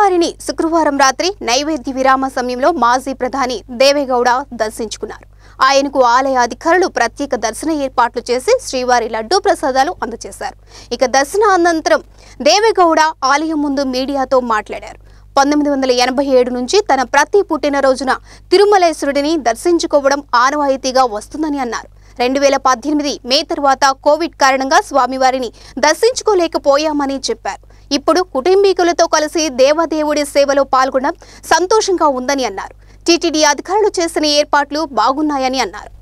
శ్రీవారిని శుక్రవారం రాత్రి నైవేద్య విరామ సమయంలో మాజీ ప్రధాని దేవేగౌడ దర్శించుకున్నారు ఆయనకు ఆలయ అధికారులు ప్రత్యేక దర్శన ఏర్పాట్లు చేసి శ్రీవారి లడ్డూ ప్రసాదాలు అందజేశారు ఇక దర్శన అనంతరం దేవేగౌడ ఆలయం ముందు మీడియాతో మాట్లాడారు పంతొమ్మిది వందల ఎనభై ఏడు నుంచి తన ప్రతి పుట్టినరోజున తిరుమలేశ్వరుడిని దర్శించుకోవడం ఆనవాయితీగా వస్తుందని అన్నారు రెండు వేల పద్దెనిమిది మే తర్వాత కోవిడ్ కారణంగా స్వామివారిని దర్శించుకోలేకపోయామని చెప్పారు ఇప్పుడు కుటుంబీకులతో కలిసి దేవదేవుడి సేవలో పాల్గొనడం సంతోషంగా ఉందని అన్నారు టీటీడీ అధికారులు చేసిన ఏర్పాట్లు బాగున్నాయని అన్నారు